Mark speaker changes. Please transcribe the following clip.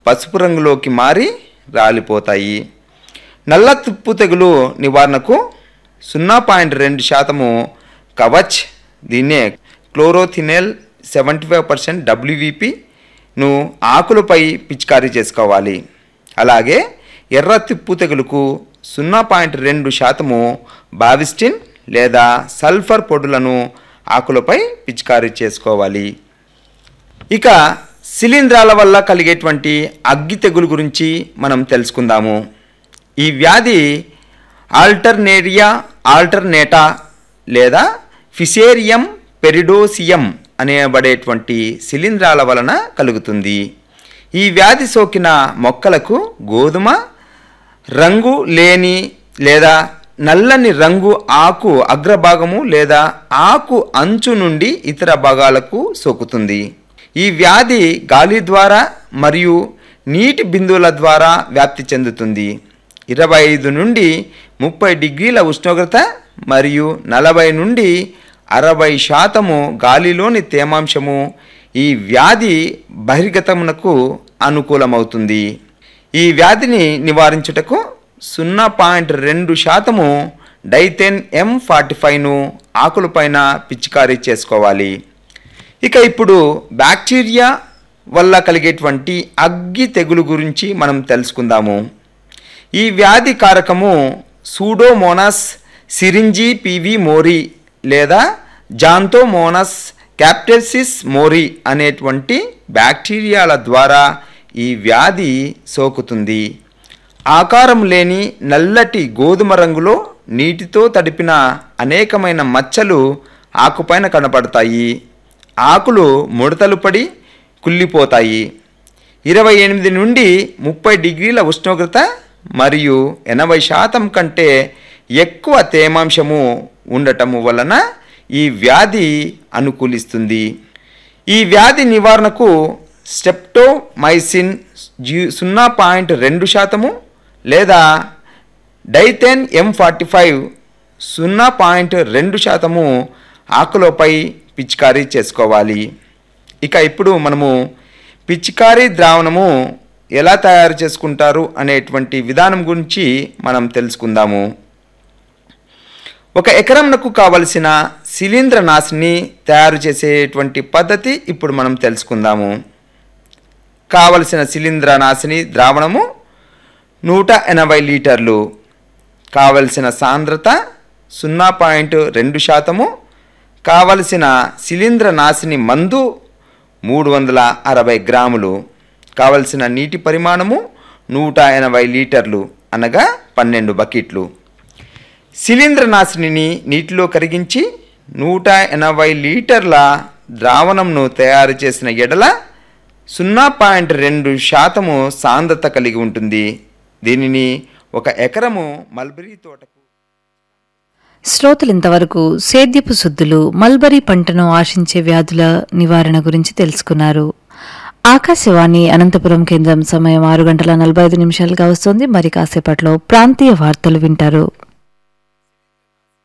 Speaker 1: పసుపు రంగులోకి మారి రాలిపోతాయి నల్ల తుప్పు తెగులు నివారణకు సున్నా పాయింట్ రెండు శాతము కవచ్ దీన్నే క్లోరోథినెల్ సెవెంటీ ఫైవ్ పర్సెంట్ డబ్ల్యూవిపిను ఆకులపై పిచికారీ చేసుకోవాలి అలాగే ఎర్ర తిప్పు తెగులుకు సున్నా పాయింట్ రెండు శాతము బావిస్టిన్ లేదా సల్ఫర్ పొడులను ఆకులపై పిచికారీ చేసుకోవాలి ఇక శిలీంధ్రాల వల్ల కలిగేటువంటి అగ్గి తెగులు గురించి మనం తెలుసుకుందాము ఈ వ్యాధి ఆల్టర్నేరియా ఆల్టర్నేటా లేదా ఫిసేరియం పెరిడోసియం అనేబడేటువంటి శిలీంధ్రాల వలన కలుగుతుంది ఈ వ్యాధి సోకిన మొక్కలకు గోధుమ రంగు లేని లేదా నల్లని రంగు ఆకు అగ్రభాగము లేదా ఆకు అంచు నుండి ఇతర భాగాలకు సోకుతుంది ఈ వ్యాధి గాలి ద్వారా మరియు నీటి బిందువుల ద్వారా వ్యాప్తి చెందుతుంది ఇరవై ఐదు నుండి ముప్పై డిగ్రీల ఉష్ణోగ్రత మరియు నలభై నుండి అరవై శాతము గాలిలోని తేమాంశము ఈ వ్యాధి బహిర్గతమునకు అనుకూలమవుతుంది ఈ వ్యాధిని నివారించుటకు సున్నా పాయింట్ రెండు శాతము డైతెన్ ఎం ఫార్టీ ఫైవ్ను ఆకులపైన పిచికారీ చేసుకోవాలి ఇక ఇప్పుడు బ్యాక్టీరియా వల్ల కలిగేటువంటి అగ్గి తెగులు గురించి మనం తెలుసుకుందాము ఈ వ్యాధి కారకము సూడోమోనాస్ సిరింజీ పివి మోరి లేదా జాంతోమోనస్ క్యాప్టెసిస్ మోరి అనేటువంటి బ్యాక్టీరియాల ద్వారా ఈ వ్యాధి సోకుతుంది ఆకారం లేని నల్లటి గోధుమ రంగులో నీటితో తడిపిన అనేకమైన మచ్చలు ఆకుపైన కనపడతాయి ఆకులు ముడతలు పడి కుళ్ళిపోతాయి ఇరవై ఎనిమిది నుండి ముప్పై డిగ్రీల ఉష్ణోగ్రత మరియు ఎనభై శాతం కంటే ఎక్కువ తేమాంశము ఉండటము వలన ఈ వ్యాధి అనుకూలిస్తుంది ఈ వ్యాధి నివారణకు స్టెప్టోమైసిన్ జీ సున్నా పాయింట్ రెండు శాతము లేదా డైతెన్ ఎం ఫార్టీ ఫైవ్ సున్నా పాయింట్ రెండు శాతము ఆకులపై పిచికారీ చేసుకోవాలి ఇక ఇప్పుడు మనము పిచికారీ ద్రావణము ఎలా తయారు చేసుకుంటారు అనేటువంటి విధానం గురించి మనం తెలుసుకుందాము ఒక ఎకరంనకు కావలసిన శిలీంద్ర నాశిని తయారు చేసేటువంటి పద్ధతి ఇప్పుడు మనం తెలుసుకుందాము కావలసిన శిలీంద్ర నాశిని ద్రావణము నూట ఎనభై లీటర్లు కావలసిన సాంద్రత సున్నా పాయింట్ రెండు శాతము కావలసిన శిలీంద్ర నాశిని మందు మూడు వందల అరవై గ్రాములు కావలసిన నీటి పరిమాణము నూట ఎనభై లీటర్లు అనగా పన్నెండు బకెట్లు శిలీంద్ర నాశినిని నీటిలో కరిగించి నూట ఎనభై లీటర్ల ద్రావణంను తయారు చేసిన ఎడల సున్నా పాయింట్ రెండు శాతము సాంద్రత కలిగి ఉంటుంది దీనిని ఒక ఎకరము మల్బరీ తోటకు
Speaker 2: శ్రోతలు ఇంతవరకు సేద్యపు శుద్ధులు మల్బరీ పంటను ఆశించే వ్యాధుల నివారణ గురించి తెలుసుకున్నారు ఆకాశవాణి అనంతపురం కేంద్రం సమయం ఆరు గంటల నలభై ఐదు నిమిషాలుగా వస్తుంది మరి కాసేపట్లో ప్రాంతీయ వార్తలు వింటారు